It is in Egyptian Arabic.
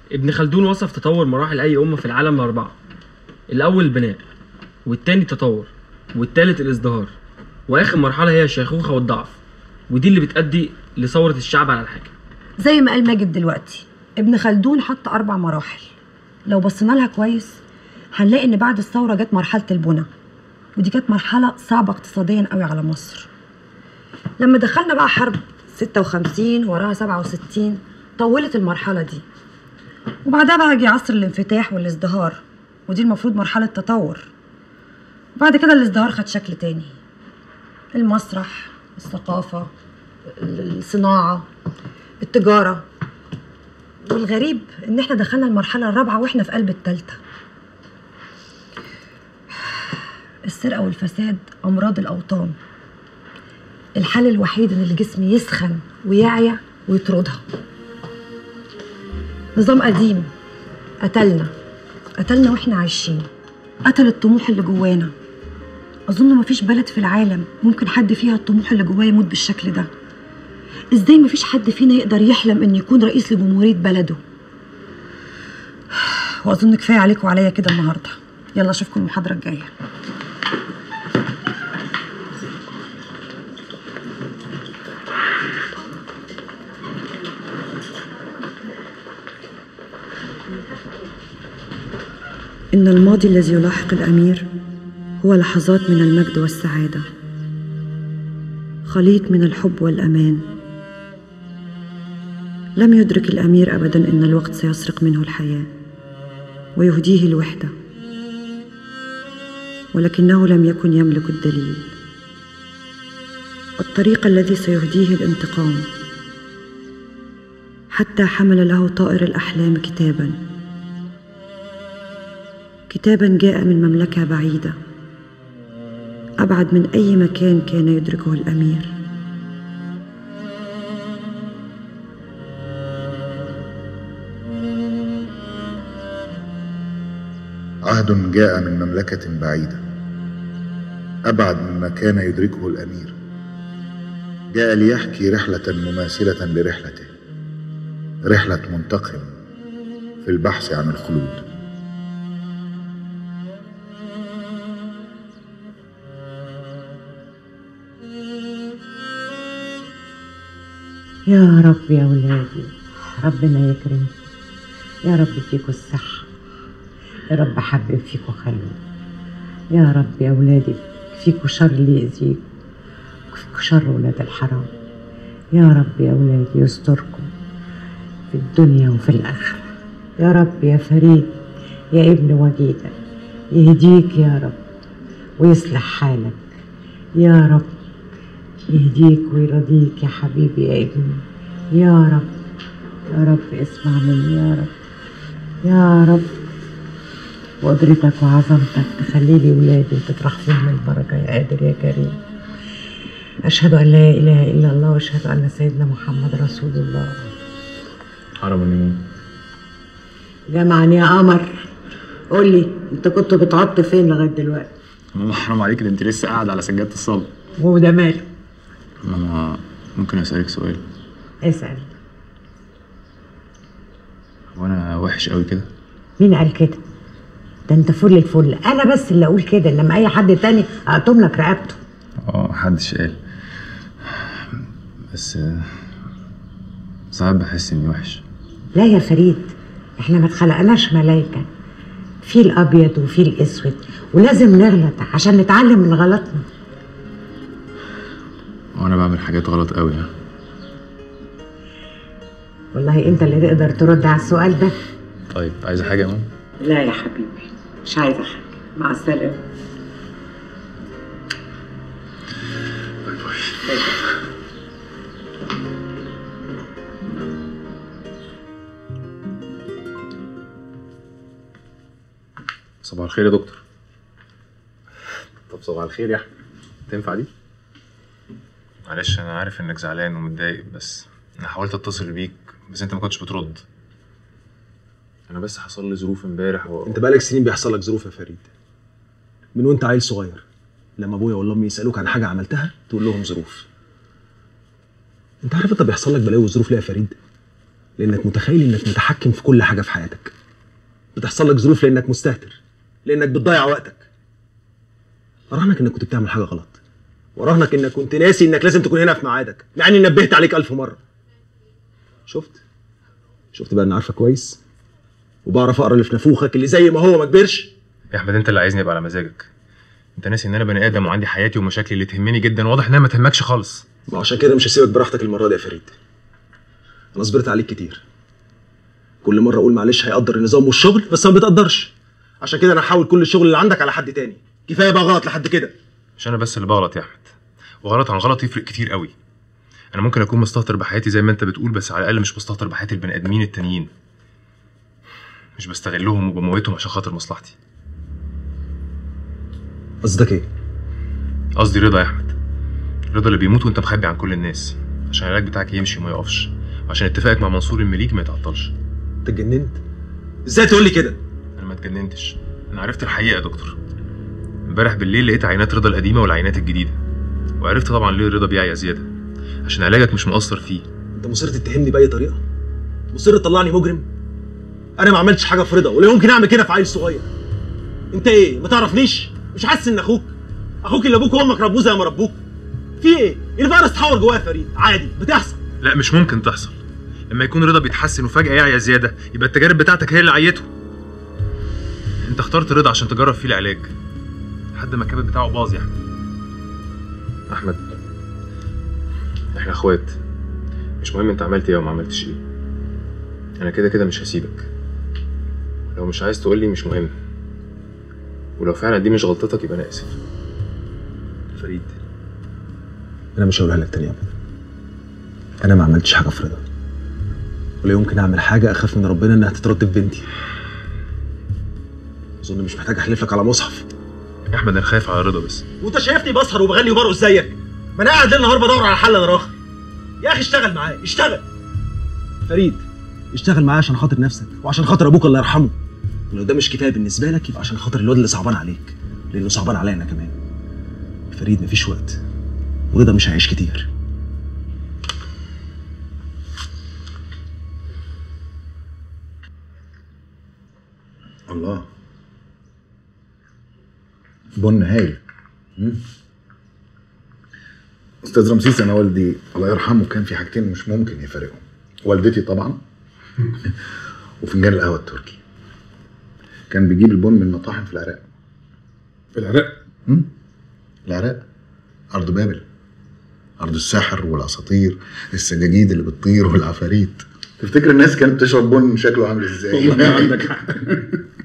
ابن خلدون وصف تطور مراحل اي امه في العالم لاربعه الاول البناء والتاني التطور والتالت الازدهار واخر مرحله هي الشيخوخه والضعف ودي اللي بتؤدي لثوره الشعب على الحاكم زي ما قال ماجد دلوقتي ابن خلدون حط أربع مراحل لو بصينا لها كويس هنلاقي إن بعد الثورة جت مرحلة البنى ودي كانت مرحلة صعبة اقتصاديا قوي على مصر لما دخلنا بقى حرب 56 وراها 67 طولت المرحلة دي وبعدها بقى جه عصر الانفتاح والازدهار ودي المفروض مرحلة تطور وبعد كده الازدهار خد شكل تاني المسرح الثقافة الصناعة التجارة والغريب ان احنا دخلنا المرحلة الرابعة واحنا في قلب التالتة السرقة والفساد أمراض الأوطان الحل الوحيد ان الجسم يسخن ويعيا ويطردها نظام قديم قتلنا قتلنا واحنا عايشين قتل الطموح اللي جوانا اظن مفيش بلد في العالم ممكن حد فيها الطموح اللي جواه يموت بالشكل ده ازاي مفيش حد فينا يقدر يحلم ان يكون رئيس لجمهورية بلده واظن كفايه عليكم وعليا كده النهارده يلا اشوفكم المحاضره الجايه إن الماضي الذي يلاحق الأمير هو لحظات من المجد والسعادة خليط من الحب والأمان لم يدرك الأمير أبدا أن الوقت سيسرق منه الحياة ويهديه الوحدة ولكنه لم يكن يملك الدليل الطريق الذي سيهديه الانتقام حتى حمل له طائر الأحلام كتابا كتابا جاء من مملكة بعيدة أبعد من أي مكان كان يدركه الأمير عهد جاء من مملكة بعيدة أبعد مما كان يدركه الأمير جاء ليحكي رحلة مماثلة لرحلته رحلة منتقم في البحث عن الخلود يا رب يا ولادي ربنا يكرمكم يا رب فيكم الصحة يا رب حبب فيكم خلوه يا رب يا ولادي فيكم شر اللي يأذيكم وفيكم شر ولاد الحرام يا رب يا ولادي يستركم في الدنيا وفي الآخرة يا رب يا فريد يا ابن وجيدة يهديك يا رب ويصلح حالك يا رب يهديك ويرضيك يا حبيبي يا ابني يا رب يا رب اسمع مني يا رب يا رب وقدرتك وعظمتك تخلي لي ولادي وتطرح فيهم البركة يا قادر يا كريم أشهد أن لا إله إلا الله وأشهد أن سيدنا محمد رسول الله حرم النمو جمعا يا قمر قول لي انت كنت بتعط فين لغايه دلوقتي ماما حرام عليك ده انت لسه قاعد على سجادة الصلاة وده ماله ماما ممكن اسألك سؤال اسال هو انا وحش قوي كده مين قال كده ده انت فل الفل انا بس اللي اقول كده انما اي حد تاني اقطم لك رقبته اه محدش قال بس آه، ساعات بحس اني وحش لا يا فريد احنا ما اتخلقناش ملايكه في الابيض وفي الاسود ولازم نغلط عشان نتعلم من غلطنا وانا بعمل حاجات غلط قوي يعني والله انت اللي تقدر ترد على السؤال ده طيب عايزة حاجة يا ماما لا يا حبيبي مش عايزه حاجه مع السلامه صباح الخير يا دكتور طب صباح الخير يا احمد تنفع دي معلش انا عارف انك زعلان ومتضايق بس انا حاولت اتصل بيك بس انت ما كنتش بترد انا بس حصل لي ظروف امبارح و... انت بقالك سنين بيحصل لك ظروف يا فريد من وانت عيل صغير لما ابويا ولا امي يسالوك عن حاجه عملتها تقول لهم ظروف انت عارف انت بيحصل لك بلاوي وظروف ليه يا فريد لانك متخيل انك متحكم في كل حاجه في حياتك بتحصل لك ظروف لانك مستهتر لانك بتضيع وقتك اراهنك انك كنت بتعمل حاجه غلط وراهنك انك كنت ناسي انك لازم تكون هنا في ميعادك مع اني نبهت عليك الف مره شفت شفت بقى اني عارفه كويس وبعرف اقرا اللي في نافوخك اللي زي ما هو ما كبرش يا احمد انت اللي عايزني ابقى على مزاجك انت ناسي ان انا بني ادم وعندي حياتي ومشاكلي اللي تهمني جدا واضح انها ما تهمكش خالص ما عشان كده مش هسيبك براحتك المره دي يا فريد انا صبرت عليك كتير كل مره اقول معلش هيقدر النظام والشغل بس ما بتقدرش عشان كده انا هحاول كل الشغل اللي عندك على حد تاني كفايه بقى غلط لحد كده مش انا بس اللي بغلط يا احمد وغلط عن غلط يفرق كتير قوي انا ممكن اكون مستهتر بحياتي زي ما انت بتقول بس على الاقل مش مستهتر بحياه البني ادمين التانيين مش بستغلهم وبموتهم عشان خاطر مصلحتي قصدك ايه قصدي رضا يا احمد رضا اللي بيموت وانت مخبي عن كل الناس عشان العلاج بتاعك يمشي وما يقفش وعشان اتفاقك مع منصور المليك ما يتعطلش انت اتجننت ازاي تقول لي كده انا ما اتجننتش انا عرفت الحقيقه يا دكتور امبارح بالليل لقيت عينات رضا القديمه والعينات الجديده وعرفت طبعا ليه رضا بيعيا زياده عشان علاجك مش مؤثر فيه انت مصر تتهمني باي طريقه مصر تطلعني مجرم انا ما عملتش حاجه في رضا ولا يمكن اعمل كده في عيل صغير انت ايه ما تعرفنيش مش حاسس ان اخوك اخوك اللي ابوك وامك ربوه زي ما ربوك في ايه الفيروس اتحور جواه يا فريد عادي بتحصل لا مش ممكن تحصل لما يكون رضا بيتحسن وفجاه يعيا زياده يبقى التجارب بتاعتك هي اللي عيته انت اخترت رضا عشان تجرب فيه العلاج لحد ما الكبد بتاعه باظ يا احمد احمد احنا اخوات مش مهم انت عملت ايه وما عملتش ايه انا كده كده مش هسيبك لو مش عايز تقولي مش مهم ولو فعلا دي مش غلطتك يبقى انا اسف فريد انا مش هقولها لك تاني ابدا انا ما عملتش حاجه في رضا ولا يمكن اعمل حاجه اخاف من ربنا انها تترد في بنتي اظن مش محتاج احلف لك على مصحف يا احمد انا خايف على رضا بس وانت شايفني بسهر وبغني وبرقص زيك ما انا قاعد ليل نهار بدور على حل انا اخر يا اخي اشتغل معايا اشتغل فريد اشتغل معايا عشان خاطر نفسك وعشان خاطر ابوك الله يرحمه ولو ده مش كفايه بالنسبه لك يبقى عشان خاطر الواد اللي صعبان عليك لانه صعبان عليا انا كمان فريد مفيش وقت ورضا مش هيعيش كتير الله بن هايل مم. استاذ رمسيس انا والدي الله يرحمه كان في حاجتين مش ممكن يفارقهم والدتي طبعا وفنجان القهوه التركي كان بيجيب البن من مطاحن في العراق في العراق مم. العراق ارض بابل ارض السحر والاساطير السجاجيد اللي بتطير والعفاريت تفتكر الناس كانت بتشرب بن شكله عامل ازاي والله عندك حق